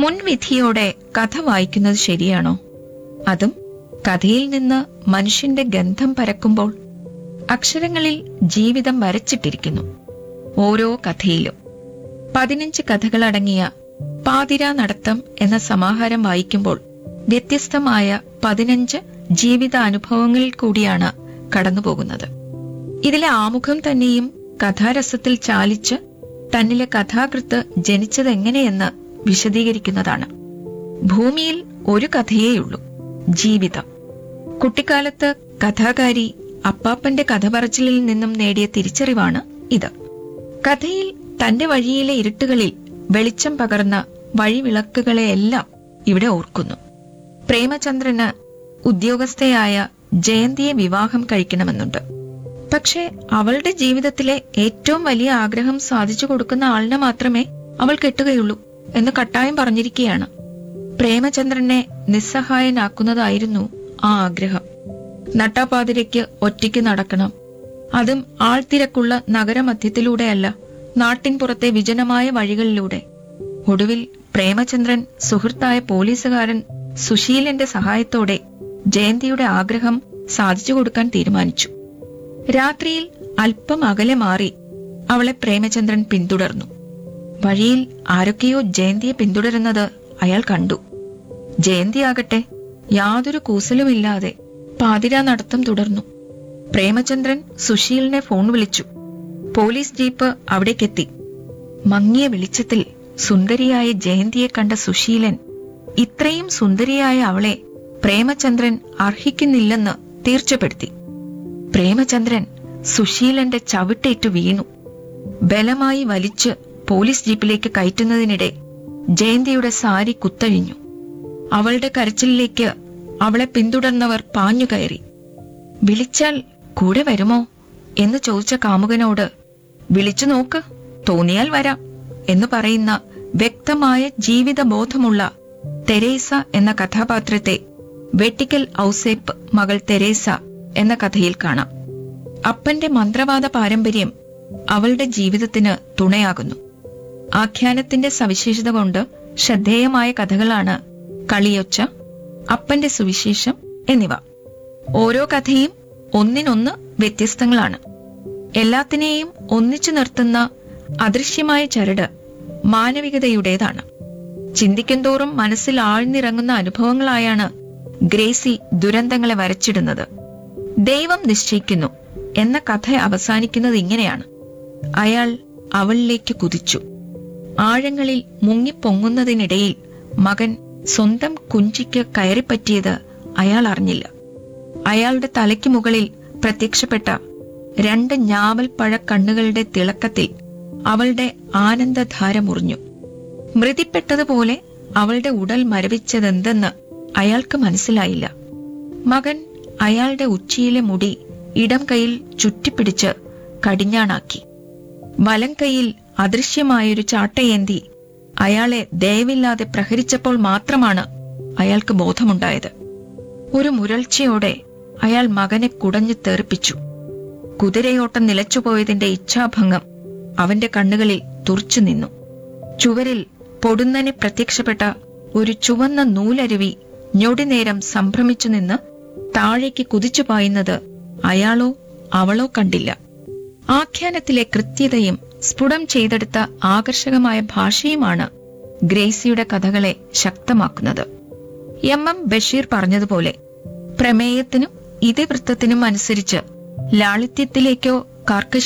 മുൻവിധിയോടെ കഥ വായിക്കുന്നത് ശരിയാണോ അതും കഥയിൽ നിന്ന് മനുഷ്യന്റെ ഗന്ധം പരക്കുമ്പോൾ അക്ഷരങ്ങളിൽ ജീവിതം വരച്ചിട്ടിരിക്കുന്നു ഓരോ കഥയിലും പതിനഞ്ച് കഥകളടങ്ങിയ പാതിരാ നടത്തം എന്ന സമാഹാരം വായിക്കുമ്പോൾ വ്യത്യസ്തമായ പതിനഞ്ച് ജീവിതാനുഭവങ്ങളിൽ കൂടിയാണ് കടന്നുപോകുന്നത് ഇതിലെ ആമുഖം തന്നെയും കഥാരസത്തിൽ ചാലിച്ച് തന്നിലെ കഥാകൃത്ത് ജനിച്ചതെങ്ങനെയെന്ന് വിശദീകരിക്കുന്നതാണ് ഭൂമിയിൽ ഒരു കഥയേയുള്ളൂ ജീവിതം കുട്ടിക്കാലത്ത് കഥാകാരി അപ്പാപ്പന്റെ കഥ പറച്ചിലിൽ നിന്നും നേടിയ തിരിച്ചറിവാണ് ഇത് കഥയിൽ തന്റെ വഴിയിലെ ഇരുട്ടുകളിൽ വെളിച്ചം പകർന്ന വഴിവിളക്കുകളെയെല്ലാം ഇവിടെ ഓർക്കുന്നു പ്രേമചന്ദ്രന് ഉദ്യോഗസ്ഥയായ ജയന്തിയെ വിവാഹം കഴിക്കണമെന്നുണ്ട് പക്ഷേ അവളുടെ ജീവിതത്തിലെ ഏറ്റവും വലിയ ആഗ്രഹം സാധിച്ചു കൊടുക്കുന്ന ആളിനെ മാത്രമേ അവൾ കെട്ടുകയുള്ളൂ എന്ന് കട്ടായം പറഞ്ഞിരിക്കുകയാണ് പ്രേമചന്ദ്രനെ നിസ്സഹായനാക്കുന്നതായിരുന്നു ആ ആഗ്രഹം നട്ടാപാതിരയ്ക്ക് ഒറ്റയ്ക്ക് നടക്കണം അതും ആൾത്തിരക്കുള്ള നഗരമധ്യത്തിലൂടെയല്ല നാട്ടിൻ പുറത്തെ വിജനമായ വഴികളിലൂടെ ഒടുവിൽ പ്രേമചന്ദ്രൻ സുഹൃത്തായ പോലീസുകാരൻ സുശീലന്റെ സഹായത്തോടെ ജയന്തിയുടെ ആഗ്രഹം സാധിച്ചു കൊടുക്കാൻ തീരുമാനിച്ചു രാത്രിയിൽ അല്പം അകലെ മാറി അവളെ പ്രേമചന്ദ്രൻ പിന്തുടർന്നു വഴിയിൽ ആരൊക്കെയോ ജയന്തിയെ പിന്തുടരുന്നത് അയാൾ കണ്ടു ജയന്തിയാകട്ടെ യാതൊരു കൂസലുമില്ലാതെ പാതിരാ നടത്തം തുടർന്നു പ്രേമചന്ദ്രൻ സുശീലിനെ ഫോൺ വിളിച്ചു പോലീസ് ജീപ്പ് അവിടേക്കെത്തി മങ്ങിയ വെളിച്ചത്തിൽ സുന്ദരിയായ ജയന്തിയെ കണ്ട സുശീലൻ ഇത്രയും സുന്ദരിയായ അവളെ പ്രേമചന്ദ്രൻ അർഹിക്കുന്നില്ലെന്ന് തീർച്ചപ്പെടുത്തി പ്രേമചന്ദ്രൻ സുശീലന്റെ ചവിട്ടേറ്റു വീണു ബലമായി വലിച്ച് പോലീസ് ജീപ്പിലേക്ക് കയറ്റുന്നതിനിടെ ജയന്തിയുടെ സാരി കുത്തഴിഞ്ഞു അവളുടെ കരച്ചിലിലേക്ക് അവളെ പിന്തുടർന്നവർ പാഞ്ഞു കയറി വിളിച്ചാൽ കൂടെ വരുമോ എന്ന് ചോദിച്ച കാമുകനോട് വിളിച്ചു നോക്ക് തോന്നിയാൽ വരാം എന്ന് പറയുന്ന വ്യക്തമായ ജീവിതബോധമുള്ള തെരേസ എന്ന കഥാപാത്രത്തെ വെട്ടിക്കൽ ഔസേപ്പ് മകൾ തെരേസ എന്ന കഥയിൽ കാണാം അപ്പന്റെ മന്ത്രവാദ പാരമ്പര്യം അവളുടെ ജീവിതത്തിന് തുണയാകുന്നു ആഖ്യാനത്തിന്റെ സവിശേഷത കൊണ്ട് ശ്രദ്ധേയമായ കഥകളാണ് കളിയൊച്ച അപ്പന്റെ സുവിശേഷം എന്നിവ ഓരോ കഥയും ഒന്നിനൊന്ന് വ്യത്യസ്തങ്ങളാണ് എല്ലാത്തിനെയും ഒന്നിച്ചു നിർത്തുന്ന അദൃശ്യമായ ചരട് മാനവികതയുടേതാണ് ചിന്തിക്കുന്തോറും മനസ്സിൽ ആഴ്ന്നിറങ്ങുന്ന അനുഭവങ്ങളായാണ് ഗ്രേസി ദുരന്തങ്ങളെ വരച്ചിടുന്നത് ദൈവം നിശ്ചയിക്കുന്നു എന്ന കഥ അവസാനിക്കുന്നത് ഇങ്ങനെയാണ് അയാൾ അവളിലേക്ക് കുതിച്ചു ആഴങ്ങളിൽ മുങ്ങിപ്പൊങ്ങുന്നതിനിടയിൽ മകൻ സ്വന്തം കുഞ്ചിക്ക് കയറിപ്പറ്റിയത് അയാൾ അറിഞ്ഞില്ല അയാളുടെ തലയ്ക്ക് മുകളിൽ പ്രത്യക്ഷപ്പെട്ട രണ്ട് ഞാവൽ പഴ കണ്ണുകളുടെ തിളക്കത്തിൽ അവളുടെ ആനന്ദധാര മുറിഞ്ഞു മൃതിപ്പെട്ടതുപോലെ അവളുടെ ഉടൽ മരവിച്ചതെന്തെന്ന് അയാൾക്ക് മനസ്സിലായില്ല മകൻ അയാളുടെ ഉച്ചിയിലെ മുടി ഇടം കൈയിൽ ചുറ്റിപ്പിടിച്ച് കടിഞ്ഞാണാക്കി വലം കൈയിൽ അദൃശ്യമായൊരു ചാട്ടയേന്തി അയാളെ ദയവില്ലാതെ പ്രഹരിച്ചപ്പോൾ മാത്രമാണ് അയാൾക്ക് ബോധമുണ്ടായത് ഒരു മുരൾച്ചയോടെ അയാൾ മകനെ കുടഞ്ഞു തെറിപ്പിച്ചു കുതിരയോട്ടം നിലച്ചുപോയതിന്റെ ഇച്ഛാഭംഗം അവന്റെ കണ്ണുകളിൽ തുറച്ചു നിന്നു ചുവരിൽ പൊടുന്നനെ പ്രത്യക്ഷപ്പെട്ട ഒരു ചുവന്ന നൂലരുവി ഞൊടിനേരം സംഭ്രമിച്ചു നിന്ന് താഴേക്ക് കുതിച്ചു പായുന്നത് അയാളോ അവളോ കണ്ടില്ല ആഖ്യാനത്തിലെ കൃത്യതയും സ്ഫുടം ചെയ്തെടുത്ത ആകർഷകമായ ഭാഷയുമാണ് ഗ്രേസിയുടെ കഥകളെ ശക്തമാക്കുന്നത് എം എം ബഷീർ പറഞ്ഞതുപോലെ പ്രമേയത്തിനും ഇതിവൃത്തത്തിനും അനുസരിച്ച് ലാളിത്യത്തിലേക്കോ കാർക്കശ